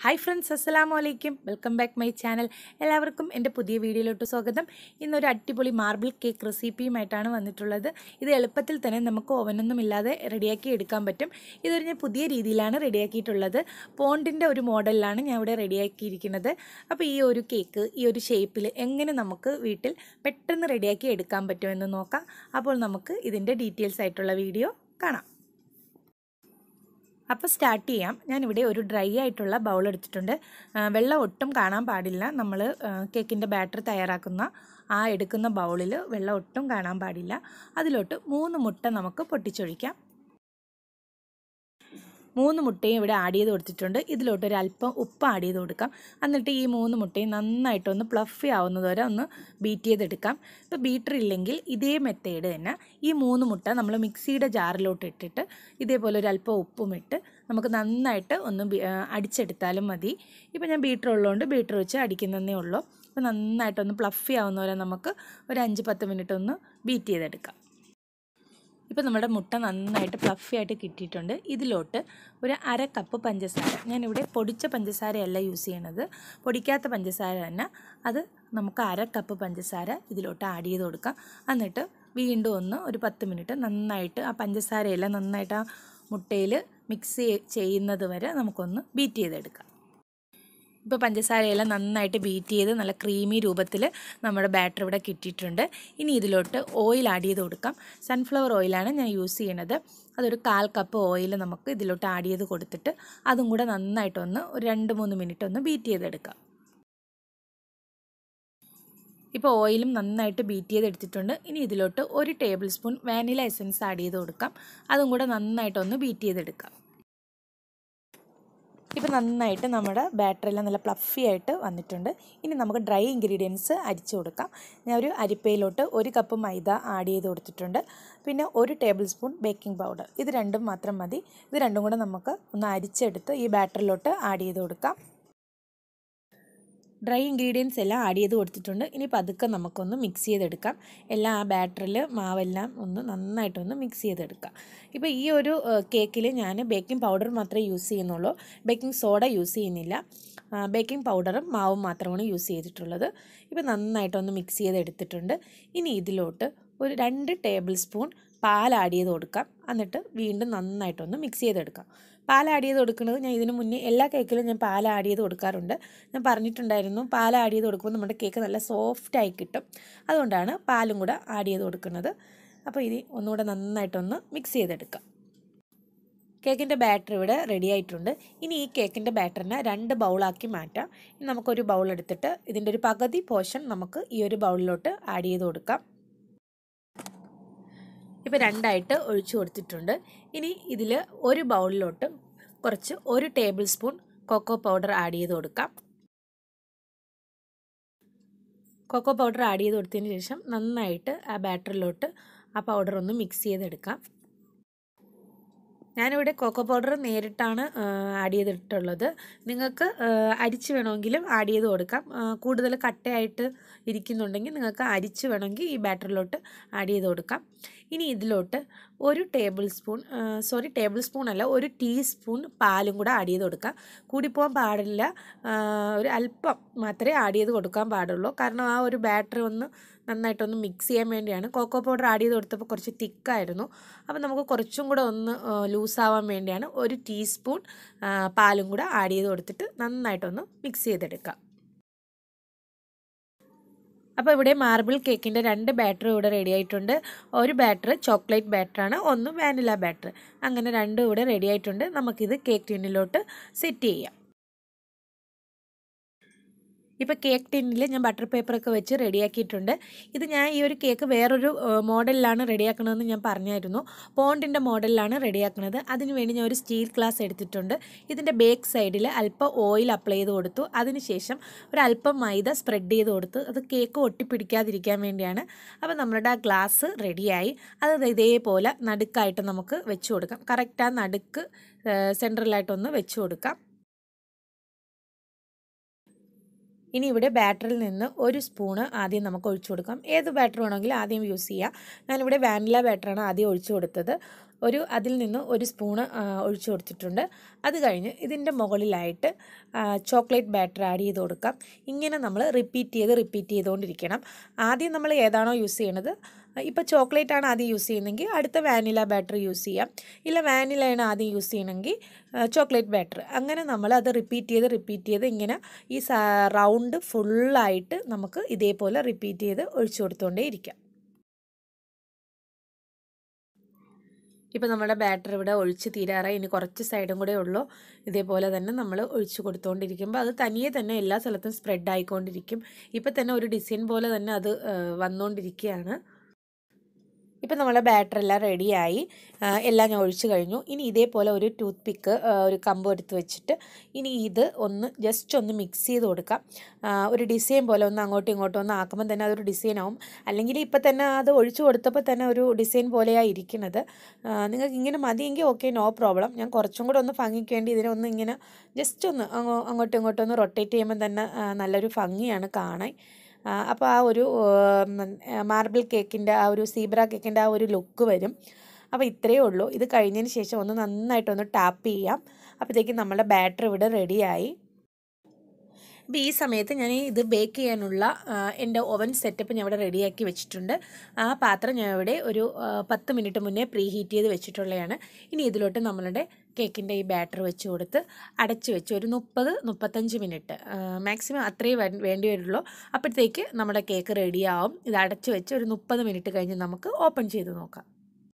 hi friends അസ്സലാമു അലൈക്കും welcome back my channel എല്ലാവർക്കും എൻ്റെ പുതിയ വീഡിയോയിലോട്ട് സ്വാഗതം ഇന്നൊരു അടിപൊളി മാർബിൾ കേക്ക് റെസിപ്പിയുമായിട്ടാണ് വന്നിട്ടുള്ളത് ഇത് എളുപ്പത്തിൽ തന്നെ നമുക്ക് ഓവനൊന്നും ഇല്ലാതെ റെഡിയാക്കി എടുക്കാൻ പറ്റും ഇതൊരു ഞാൻ പുതിയ രീതിയിലാണ് റെഡിയാക്കിയിട്ടുള്ളത് പോണ്ടിൻ്റെ ഒരു മോഡലിലാണ് ഞാൻ ഇവിടെ റെഡിയാക്കിയിരിക്കുന്നത് അപ്പോൾ ഈ ഒരു കേക്ക് ഈ ഒരു ഷേപ്പിൽ എങ്ങനെ നമുക്ക് വീട്ടിൽ പെട്ടെന്ന് റെഡിയാക്കി എടുക്കാൻ പറ്റുമെന്ന് നോക്കാം അപ്പോൾ നമുക്ക് ഇതിൻ്റെ ഡീറ്റെയിൽസ് ആയിട്ടുള്ള വീഡിയോ കാണാം അപ്പോൾ സ്റ്റാർട്ട് ചെയ്യാം ഞാനിവിടെ ഒരു ഡ്രൈ ആയിട്ടുള്ള ബൗൾ എടുത്തിട്ടുണ്ട് ആ, വെള്ളം ഒട്ടും കാണാൻ പാടില്ല നമ്മൾ കേക്കിൻ്റെ ബാറ്റർ തയ്യാറാക്കുന്ന ആ എടുക്കുന്ന ബൗളിൽ വെള്ളം ഒട്ടും കാണാൻ പാടില്ല അതിലോട്ട് മൂന്ന് മുട്ട നമുക്ക് പൊട്ടിച്ചൊഴിക്കാം മൂന്ന് മുട്ടയും ഇവിടെ ആഡ് ചെയ്ത് കൊടുത്തിട്ടുണ്ട് ഇതിലോട്ട് ഒരു അല്പം ഉപ്പ് ആഡ് ചെയ്ത് കൊടുക്കാം എന്നിട്ട് ഈ മൂന്ന് മുട്ടയും നന്നായിട്ടൊന്ന് പ്ലഫി ആവുന്നത് വരെ ഒന്ന് ബീറ്റ് ചെയ്തെടുക്കാം ഇപ്പോൾ ബീറ്റർ ഇല്ലെങ്കിൽ ഇതേ മെത്തേഡ് തന്നെ ഈ മൂന്ന് മുട്ട നമ്മൾ മിക്സിയുടെ ജാറിലോട്ട് ഇട്ടിട്ട് ഇതേപോലെ ഒരു അല്പം ഉപ്പും ഇട്ട് നമുക്ക് നന്നായിട്ട് ഒന്ന് ബി- ആ, അടിച്ചെടുത്താലും മതി ഇപ്പോൾ ഞാൻ ബീറ്റർ ഉള്ളതുകൊണ്ട് ബീറ്റർ വെച്ച് അടിക്കുന്നതേ ഉള്ളൂ അപ്പോൾ നന്നായിട്ടൊന്ന് പ്ലഫി ആവുന്ന വരെ നമുക്ക് ഒരു അഞ്ച് പത്ത് മിനിറ്റ് ഒന്ന് ബീറ്റ് ചെയ്തെടുക്കാം ഇപ്പോൾ നമ്മുടെ മുട്ട നന്നായിട്ട് ഫ്ലഫി ആയിട്ട് കിട്ടിയിട്ടുണ്ട് ഇതിലോട്ട് ഒരു അര കപ്പ് പഞ്ചസാര ഞാനിവിടെ പൊടിച്ച പഞ്ചസാരയല്ല യൂസ് ചെയ്യണത് പൊടിക്കാത്ത പഞ്ചസാര തന്നെ അത് നമുക്ക് അര കപ്പ് പഞ്ചസാര ഇതിലോട്ട് ആഡ് ചെയ്ത് കൊടുക്കാം എന്നിട്ട് വീണ്ടും ഒന്ന് ഒരു പത്ത് മിനിറ്റ് നന്നായിട്ട് ആ പഞ്ചസാരയെല്ലാം നന്നായിട്ട് ആ മുട്ടയിൽ മിക്സ് ചെയ്യുന്നത് വരെ നമുക്കൊന്ന് ബീറ്റ് ചെയ്തെടുക്കാം ഇപ്പോൾ പഞ്ചസാരയെല്ലാം നന്നായിട്ട് ബീറ്റ് ചെയ്ത് നല്ല ക്രീമി രൂപത്തിൽ നമ്മുടെ ബാറ്റർ ഇവിടെ കിട്ടിയിട്ടുണ്ട് ഇനി ഇതിലോട്ട് ഓയിൽ ആഡ് ചെയ്ത് കൊടുക്കാം സൺഫ്ലവർ ഓയിലാണ് ഞാൻ യൂസ് ചെയ്യണത് അതൊരു കാൽ കപ്പ് ഓയിൽ നമുക്ക് ഇതിലോട്ട് ആഡ് ചെയ്ത് കൊടുത്തിട്ട് അതും കൂടെ നന്നായിട്ടൊന്ന് ഒരു രണ്ട് മൂന്ന് മിനിറ്റ് ഒന്ന് ബീറ്റ് ചെയ്തെടുക്കാം ഇപ്പോൾ ഓയിലും നന്നായിട്ട് ബീറ്റ് ചെയ്തെടുത്തിട്ടുണ്ട് ഇനി ഇതിലോട്ട് ഒരു tablespoon vanilla essence add ചെയ്ത് കൊടുക്കാം അതും കൂടെ നന്നായിട്ടൊന്ന് ബീറ്റ് ചെയ്തെടുക്കാം ഇപ്പോൾ നന്നായിട്ട് നമ്മുടെ ബാറ്ററെല്ലാം നല്ല പ്ലഫി ആയിട്ട് വന്നിട്ടുണ്ട് ഇനി നമുക്ക് ഡ്രൈ ഇൻഗ്രീഡിയൻസ് അരിച്ചു കൊടുക്കാം ഞാൻ ഒരു അരിപ്പയിലോട്ട് ഒരു കപ്പ് മൈദ ആഡ് ചെയ്ത് കൊടുത്തിട്ടുണ്ട് പിന്നെ ഒരു ടേബിൾ സ്പൂൺ ബേക്കിംഗ് പൗഡർ ഇത് രണ്ടും മാത്രം മതി ഇത് രണ്ടും കൂടെ നമുക്ക് ഒന്ന് അരിച്ചെടുത്ത് ഈ ബാറ്ററിലോട്ട് ആഡ് ചെയ്ത് കൊടുക്കാം ഡ്രൈ ഇൻഗ്രീഡിയൻസ് എല്ലാം ആഡ് ചെയ്ത് കൊടുത്തിട്ടുണ്ട് ഇനി പതുക്കെ നമുക്കൊന്ന് മിക്സ് ചെയ്തെടുക്കാം എല്ലാം ആ ബാറ്ററിൽ മാവെല്ലാം ഒന്ന് നന്നായിട്ടൊന്ന് മിക്സ് ചെയ്തെടുക്കാം ഇപ്പോൾ ഈ ഒരു കേക്കിൽ ഞാൻ ബേക്കിംഗ് പൗഡർ മാത്രമേ യൂസ് ചെയ്യുന്നുള്ളൂ ബേക്കിംഗ് സോഡ യൂസ് ചെയ്യുന്നില്ല ബേക്കിംഗ് പൗഡറും മാവും മാത്രമാണ് യൂസ് ചെയ്തിട്ടുള്ളത് ഇപ്പോൾ നന്നായിട്ടൊന്ന് മിക്സ് ചെയ്തെടുത്തിട്ടുണ്ട് ഇനി ഇതിലോട്ട് ഒരു രണ്ട് ടേബിൾ സ്പൂൺ പാൽ ആഡ് ചെയ്ത് കൊടുക്കാം എന്നിട്ട് വീണ്ടും നന്നായിട്ടൊന്ന് മിക്സ് ചെയ്തെടുക്കാം പാൽ ആഡ് ചെയ്ത് കൊടുക്കുന്നത് ഞാൻ ഇതിന് മുന്നേ എല്ലാ കേക്കിലും ഞാൻ പാൽ ആഡ് ചെയ്ത് കൊടുക്കാറുണ്ട് ഞാൻ പറഞ്ഞിട്ടുണ്ടായിരുന്നു പാൽ ആഡ് ചെയ്ത് കൊടുക്കുമ്പോൾ നമ്മുടെ കേക്ക് നല്ല സോഫ്റ്റ് ആയി കിട്ടും അതുകൊണ്ടാണ് പാലും കൂടെ ആഡ് ചെയ്ത് കൊടുക്കുന്നത് അപ്പോൾ ഇത് ഒന്നുകൂടെ നന്നായിട്ടൊന്ന് മിക്സ് ചെയ്തെടുക്കാം കേക്കിൻ്റെ ബാറ്റർ ഇവിടെ റെഡി ആയിട്ടുണ്ട് ഇനി ഈ കേക്കിൻ്റെ ബാറ്ററിനെ രണ്ട് ബൗളാക്കി മാറ്റാം ഇനി നമുക്കൊരു ബൗൾ എടുത്തിട്ട് ഇതിൻ്റെ ഒരു പകുതി പോർഷൻ നമുക്ക് ഈ ഒരു ബൗളിലോട്ട് ആഡ് ചെയ്ത് കൊടുക്കാം ഇപ്പോൾ രണ്ടായിട്ട് ഒഴിച്ചു കൊടുത്തിട്ടുണ്ട് ഇനി ഇതിൽ ഒരു ബൗളിലോട്ട് കുറച്ച് ഒരു tablespoon cocoa powder add ചെയ്ത് കൊടുക്കാം കൊക്കോ പൗഡർ ആഡ് ചെയ്ത് കൊടുത്തതിന് ശേഷം നന്നായിട്ട് ആ ബാറ്ററിലോട്ട് ആ പൗഡർ ഒന്ന് മിക്സ് ചെയ്തെടുക്കാം ഞാനിവിടെ കൊക്കോ പൗഡർ നേരിട്ടാണ് ആഡ് ചെയ്തിട്ടുള്ളത് നിങ്ങൾക്ക് അരിച്ച് വേണമെങ്കിലും ആഡ് ചെയ്ത് കൊടുക്കാം ആ, കൂടുതൽ കട്ടയായിട്ട് ഇരിക്കുന്നുണ്ടെങ്കിൽ നിങ്ങൾക്ക് അരിച്ച് വേണമെങ്കിൽ ഈ ബാറ്ററിലോട്ട് ആഡ് ചെയ്ത് കൊടുക്കാം ഇനി ഇതിലോട്ട് ഒരു tablespoon sorry tablespoon അല്ല ഒരു ടീസ്പൂൺ പാലും കൂടെ ആഡ് ചെയ്ത് കൊടുക്കാം കൂടിപ്പോകാൻ പാടില്ല ആ, ഒരു അല്പം മാത്രമേ ആഡ് ചെയ്ത് കൊടുക്കാൻ പാടുള്ളൂ കാരണം ആ ഒരു ബാറ്ററി ഒന്ന് നന്നായിട്ടൊന്ന് മിക്സ് ചെയ്യാൻ വേണ്ടിയാണ് കോക്കോ പൗഡർ ആഡ് ചെയ്ത് കൊടുത്തപ്പോൾ കുറച്ച് തിക്കായിരുന്നു അപ്പോൾ നമുക്ക് കുറച്ചും കൂടെ ഒന്ന് ലൂസാവാൻ വേണ്ടിയാണ് ഒരു ടീസ്പൂൺ ആ, പാലും കൂടെ ആഡ് ചെയ്ത് കൊടുത്തിട്ട് നന്നായിട്ടൊന്ന് മിക്സ് ചെയ്തെടുക്കാം അപ്പോൾ ഇവിടെ മാർബിൾ കേക്കിൻ്റെ രണ്ട് ബാറ്റർ ഇവിടെ റെഡി ആയിട്ടുണ്ട് ഒരു ബാറ്റർ ചോക്ലേറ്റ് ബാറ്ററാണ് ഒന്ന് വാനില ബാറ്റർ അങ്ങനെ രണ്ടും ഇവിടെ റെഡി ആയിട്ടുണ്ട് നമുക്കിത് കേക്ക് ടിന്നിലോട്ട് സെറ്റ് ചെയ്യാം ഇപ്പോൾ കേക്ക് ടിന്നിൽ ഞാൻ ബട്ടർ പേപ്പറൊക്കെ വെച്ച് റെഡിയാക്കിയിട്ടുണ്ട് ഇത് ഞാൻ ഈ ഒരു കേക്ക് വേറൊരു ഏഹ്, മോഡലിലാണ് റെഡിയാക്കണതെന്ന് ഞാൻ പറഞ്ഞായിരുന്നു പോണ്ടിൻ്റെ മോഡലിലാണ് റെഡിയാക്കുന്നത് അതിന് വേണ്ടി ഞാൻ ഒരു സ്റ്റീൽ ഗ്ലാസ് എടുത്തിട്ടുണ്ട് ഇതിൻ്റെ ബേക്ക് സൈഡിൽ അല്പം ഓയിൽ അപ്ലൈ ചെയ്ത് കൊടുത്തു അതിനുശേഷം ഒരു അല്പം മൈദ സ്പ്രെഡ് ചെയ്ത് കൊടുത്തു അത് കേക്ക് ഒട്ടിപ്പിടിക്കാതിരിക്കാൻ വേണ്ടിയാണ് അപ്പോൾ നമ്മുടെ ആ ഗ്ലാസ് റെഡിയായി അത് ദേ ഇതേപോലെ നടുക്കായിട്ട് നമുക്ക് വെച്ച് കൊടുക്കാം കറക്റ്റ് ആ നടുക്ക് സെൻട്രലായിട്ടൊന്ന് വെച്ച് കൊടുക്കാം ഇനി ഇവിടെ ബാറ്ററിൽ നിന്ന് ഒരു സ്പൂണ് ആദ്യം നമുക്ക് ഒഴിച്ചു കൊടുക്കാം ഏത് ബാറ്റർ വേണമെങ്കിലും ആദ്യം യൂസ് ചെയ്യാം ഞാനിവിടെ വാനില ബാറ്ററാണ് ആദ്യം ഒഴിച്ചു കൊടുത്തത് ഒരു അതിൽ നിന്ന് ഒരു സ്പൂണ് ആ, ഒഴിച്ചു കൊടുത്തിട്ടുണ്ട് അത് കഴിഞ്ഞ് ഇതിൻ്റെ മുകളിലായിട്ട് ചോക്ലേറ്റ് ബാറ്റർ ആഡ് ചെയ്ത് കൊടുക്കാം ഇങ്ങനെ നമ്മൾ റിപ്പീറ്റ് ചെയ്ത് റിപ്പീറ്റ് ചെയ്തുകൊണ്ടിരിക്കണം ആദ്യം നമ്മൾ ഏതാണോ യൂസ് ചെയ്യണത് ഇപ്പോൾ ചോക്ലേറ്റ് ആണ് ആദ്യം യൂസ് ചെയ്യുന്നതെങ്കിൽ അടുത്ത വാനില ബാറ്റർ യൂസ് ചെയ്യാം ഇല്ല വാനിലയാണ് ആദ്യം യൂസ് ചെയ്യണമെങ്കിൽ ചോക്ലേറ്റ് ബാറ്റർ അങ്ങനെ നമ്മൾ അത് റിപ്പീറ്റ് ചെയ്ത് റിപ്പീറ്റ് ചെയ്ത് ഇങ്ങനെ ഈ റൗണ്ട് ഫുള്ളായിട്ട് നമുക്ക് ഇതേപോലെ റിപ്പീറ്റ് ചെയ്ത് ഒഴിച്ചു കൊടുത്തുകൊണ്ടേ ഇരിക്കാം ഇപ്പോൾ നമ്മുടെ ബാറ്റർ ഇവിടെ ഒഴിച്ച് തീരാറായി ഇനി കുറച്ച് സൈഡും കൂടെ ഉള്ളൂ ഇതേപോലെ തന്നെ നമ്മൾ ഒഴിച്ച് കൊടുത്തുകൊണ്ടിരിക്കുമ്പോൾ അത് തനിയെ തന്നെ എല്ലാ സ്ഥലത്തും സ്പ്രെഡ് ആയിക്കൊണ്ടിരിക്കും ഇപ്പോൾ തന്നെ ഒരു ഡിസൈൻ പോലെ തന്നെ അത് ആ, വന്നുകൊണ്ടിരിക്കുകയാണ് ഇപ്പം നമ്മളെ ബാറ്റർ എല്ലാം റെഡിയായി ആ, എല്ലാം ഞാൻ ഒഴിച്ച് കഴിഞ്ഞു ഇനി ഇതേപോലെ ഒരു ടൂത്ത് പിക്ക് ഒരു കമ്പ് എടുത്ത് വെച്ചിട്ട് ഇനി ഇത് ഒന്ന് ജസ്റ്റ് ഒന്ന് മിക്സ് ചെയ്ത് കൊടുക്കാം ആ, ഒരു ഡിസൈൻ പോലെ ഒന്ന് അങ്ങോട്ടും ഇങ്ങോട്ടും ഒന്ന് ആക്കുമ്പോൾ തന്നെ അതൊരു ഡിസൈൻ ആവും അല്ലെങ്കിൽ ഇപ്പം തന്നെ അത് ഒഴിച്ചു കൊടുത്തപ്പോൾ തന്നെ ഒരു ഡിസൈൻ പോലെയാണ് ഇരിക്കുന്നത് ആ, നിങ്ങൾക്ക് ഇങ്ങനെ മതിയെങ്കിൽ ഓക്കെ നോ പ്രോബ്ലം ഞാൻ കുറച്ചും കൂടെ ഒന്ന് ഭംഗിക്ക് വേണ്ടി ഇതിനെ ഒന്ന് ഇങ്ങനെ ജസ്റ്റ് ഒന്ന് അങ്ങോ അങ്ങോട്ടും ഇങ്ങോട്ടും ഒന്ന് റൊട്ടേറ്റ് ചെയ്യുമ്പോൾ തന്നെ ആ, നല്ലൊരു ഭംഗിയാണ് കാണാൻ അപ്പോൾ ആ ഒരു മാർബിൾ കേക്കിൻ്റെ ആ ഒരു സീബ്ര കേക്കിൻ്റെ ആ ഒരു ലുക്ക് വരും അപ്പോൾ ഇത്രയേ ഉള്ളൂ ഇത് കഴിഞ്ഞതിന് ശേഷം ഒന്ന് നന്നായിട്ടൊന്ന് ടാപ്പ് ചെയ്യാം അപ്പോഴത്തേക്കും നമ്മുടെ ബാറ്റർ ഇവിടെ റെഡിയായി അപ്പോൾ ഈ സമയത്ത് ഞാൻ ഇത് ബേക്ക് ചെയ്യാനുള്ള ആ, എൻ്റെ ഓവൻ സെറ്റപ്പ് ഞാൻ ഇവിടെ റെഡിയാക്കി വെച്ചിട്ടുണ്ട് ആ പാത്രം ഞാൻ ഇവിടെ ഒരു ആ, പത്ത് മിനിറ്റ് മുന്നേ പ്രീ ഹീറ്റ് ചെയ്ത് വെച്ചിട്ടുള്ളതാണ് ഇനി ഇതിലോട്ട് നമ്മളുടെ കേക്കിൻ്റെ ഈ ബാറ്റർ വെച്ച് കൊടുത്ത് അടച്ച് വെച്ച് ഒരു മുപ്പത് മുപ്പത്തഞ്ച് മിനിറ്റ് മാക്സിമം അത്രയും വേ- വേണ്ടി വരുള്ളൂ അപ്പോഴത്തേക്ക് നമ്മുടെ കേക്ക് റെഡിയാവും ഇത് അടച്ച് വെച്ച് ഒരു മുപ്പത് മിനിറ്റ് കഴിഞ്ഞ് നമുക്ക് ഓപ്പൺ ചെയ്ത് നോക്കാം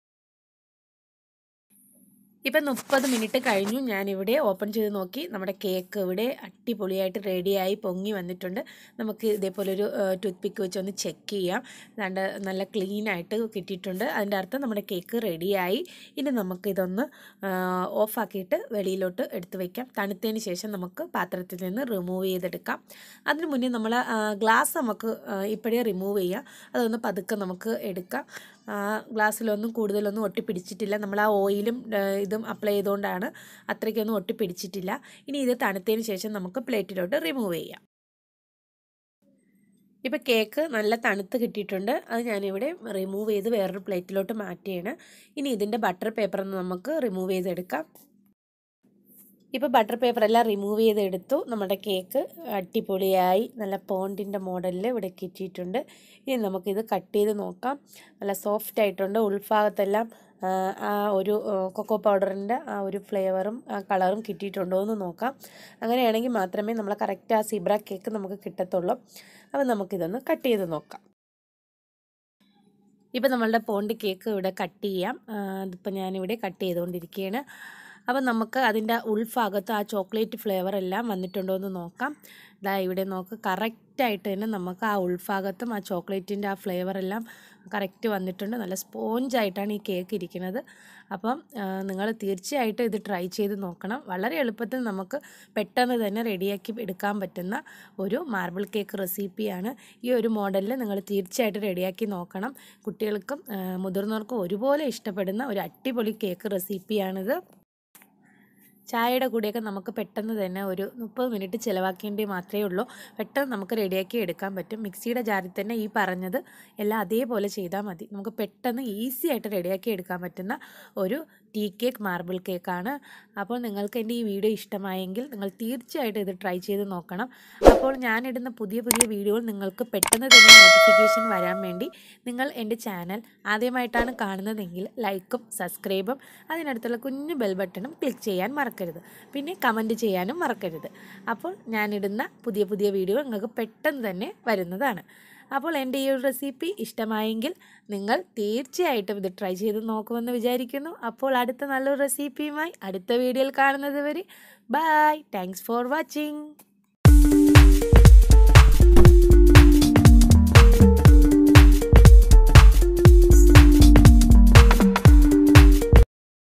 ഇപ്പം മുപ്പത് മിനിറ്റ് കഴിഞ്ഞു ഞാനിവിടെ ഓപ്പൺ ചെയ്ത് നോക്കി നമ്മുടെ കേക്ക് ഇവിടെ അടിപൊളിയായിട്ട് റെഡിയായി പൊങ്ങി വന്നിട്ടുണ്ട് നമുക്ക് ഇതേപോലെ ഒരു ടൂത്ത് പിക്ക് വെച്ച് ഒന്ന് ചെക്ക് ചെയ്യാം അതാണ്ട് നല്ല ക്ലീൻ ആയിട്ട് കിട്ടിയിട്ടുണ്ട് അതിൻ്റെ അർത്ഥം നമ്മുടെ കേക്ക് റെഡിയായി ഇനി നമുക്ക് ഇതൊന്ന് ഓഫാക്കിയിട്ട് വെളിയിലോട്ട് എടുത്ത് വയ്ക്കാം തണുത്തതിന് ശേഷം നമുക്ക് പാത്രത്തിൽ നിന്ന് റിമൂവ് ചെയ്തെടുക്കാം അതിന് മുന്നേ നമ്മൾ ഗ്ലാസ് നമുക്ക് ആ, ഇപ്പോഴേ റിമൂവ് ചെയ്യാം അതൊന്ന് പതുക്കെ നമുക്ക് എടുക്കാം ആ, ഗ്ലാസ്സിലൊന്നും കൂടുതലൊന്നും ഒട്ടിപ്പിടിച്ചിട്ടില്ല നമ്മൾ ആ ഓയിലും ആ, ഇതും അപ്ലൈ ചെയ്തുകൊണ്ടാണ് അത്രയ്ക്കൊന്നും ഒട്ടിപ്പിടിച്ചിട്ടില്ല ഇനി ഇത് തണുത്തതിന് ശേഷം നമുക്ക് പ്ലേറ്റിലോട്ട് റിമൂവ് ചെയ്യാം ഇപ്പോൾ കേക്ക് നല്ല തണുത്ത് കിട്ടിയിട്ടുണ്ട് അത് ഞാനിവിടെ റിമൂവ് ചെയ്ത് വേറൊരു പ്ലേറ്റിലോട്ട് മാറ്റിയാണ് ഇനി ഇതിൻ്റെ ബട്ടർ പേപ്പർ നമുക്ക് റിമൂവ് ചെയ്തെടുക്കാം ഇപ്പോൾ ബട്ടർ പേപ്പർ എല്ലാം റിമൂവ് ചെയ്തെടുത്തു നമ്മുടെ കേക്ക് അടിപൊളിയായി നല്ല പോണ്ടിൻ്റെ മോഡലിൽ ഇവിടെ കിട്ടിയിട്ടുണ്ട് ഇനി നമുക്കിത് കട്ട് ചെയ്ത് നോക്കാം നല്ല സോഫ്റ്റ് ആയിട്ടുണ്ട് ഉൾഭാഗത്തെല്ലാം ആ, ആ ഒരു കൊക്കോ പൗഡറിൻ്റെ ആ ഒരു ഫ്ലേവറും ആ കളറും കിട്ടിയിട്ടുണ്ടോ എന്ന് നോക്കാം അങ്ങനെയാണെങ്കിൽ മാത്രമേ നമ്മളെ കറക്റ്റ് ആ സിബ്ര കേക്ക് നമുക്ക് കിട്ടത്തുള്ളൂ അപ്പോൾ നമുക്കിതൊന്ന് കട്ട് ചെയ്ത് നോക്കാം ഇപ്പം നമ്മളുടെ പോണ്ട് കേക്ക് ഇവിടെ കട്ട് ചെയ്യാം അതിപ്പോൾ ഞാനിവിടെ കട്ട് ചെയ്തുകൊണ്ടിരിക്കുകയാണ് അപ്പം നമുക്ക് അതിൻ്റെ ഉൾഭാഗത്ത് ആ ചോക്ലേറ്റ് ഫ്ലേവർ എല്ലാം വന്നിട്ടുണ്ടോ എന്ന് നോക്കാം ഇതാ ഇവിടെ നോക്ക് കറക്റ്റായിട്ട് തന്നെ നമുക്ക് ആ ഉൾഭാഗത്തും ആ ചോക്ലേറ്റിൻ്റെ ആ ഫ്ലേവർ എല്ലാം കറക്റ്റ് വന്നിട്ടുണ്ട് നല്ല സ്പോഞ്ചായിട്ടാണ് ഈ കേക്ക് ഇരിക്കുന്നത് അപ്പം നിങ്ങൾ തീർച്ചയായിട്ടും ഇത് ട്രൈ ചെയ്ത് നോക്കണം വളരെ എളുപ്പത്തിൽ നമുക്ക് പെട്ടെന്ന് തന്നെ റെഡിയാക്കി എടുക്കാൻ പറ്റുന്ന ഒരു മാർബിൾ കേക്ക് റെസിപ്പിയാണ് ഈ ഒരു മോഡലിൽ നിങ്ങൾ തീർച്ചയായിട്ടും റെഡിയാക്കി നോക്കണം കുട്ടികൾക്കും ആ, മുതിർന്നവർക്കും ഒരുപോലെ ഇഷ്ടപ്പെടുന്ന ഒരു അടിപൊളി കേക്ക് റെസിപ്പിയാണിത് ചായയുടെ കൂടെയൊക്കെ നമുക്ക് പെട്ടെന്ന് തന്നെ ഒരു മുപ്പത് മിനിറ്റ് ചിലവാക്കേണ്ടി മാത്രമേ ഉള്ളൂ പെട്ടെന്ന് നമുക്ക് റെഡിയാക്കി എടുക്കാൻ പറ്റും മിക്സിയുടെ ജാറിൽ തന്നെ ഈ പറഞ്ഞത് എല്ലാം അതേപോലെ ചെയ്താൽ മതി നമുക്ക് പെട്ടെന്ന് ഈസി ആയിട്ട് റെഡിയാക്കി എടുക്കാൻ പറ്റുന്ന ഒരു ടീ കേക്ക് മാർബിൾ കേക്കാണ് അപ്പോൾ നിങ്ങൾക്ക് എൻ്റെ ഈ വീഡിയോ ഇഷ്ടമായെങ്കിൽ നിങ്ങൾ തീർച്ചയായിട്ടും ഇത് ട്രൈ ചെയ്ത് നോക്കണം അപ്പോൾ ഞാനിടുന്ന പുതിയ പുതിയ വീഡിയോകൾ നിങ്ങൾക്ക് പെട്ടെന്ന് തന്നെ നോട്ടിഫിക്കേഷൻ വരാൻ വേണ്ടി നിങ്ങൾ എൻ്റെ ചാനൽ ആദ്യമായിട്ടാണ് കാണുന്നതെങ്കിൽ ലൈക്കും സബ്സ്ക്രൈബും അതിനടുത്തുള്ള കുഞ്ഞു ബെൽ ബട്ടണും ക്ലിക്ക് ചെയ്യാൻ മറക്കരുത് പിന്നെ കമൻറ്റ് ചെയ്യാനും മറക്കരുത് അപ്പോൾ ഞാനിടുന്ന പുതിയ പുതിയ വീഡിയോ നിങ്ങൾക്ക് പെട്ടെന്ന് തന്നെ വരുന്നതാണ് അപ്പോൾ എൻ്റെ ഈ ഒരു റെസിപ്പി ഇഷ്ടമായെങ്കിൽ നിങ്ങൾ തീർച്ചയായിട്ടും ഇത് ട്രൈ ചെയ്ത് നോക്കുമെന്ന് വിചാരിക്കുന്നു അപ്പോൾ അടുത്ത നല്ലൊരു റെസിപ്പിയുമായി അടുത്ത വീഡിയോയിൽ കാണുന്നത് വരെ ബൈ താങ്ക്സ് ഫോർ വാച്ചിങ്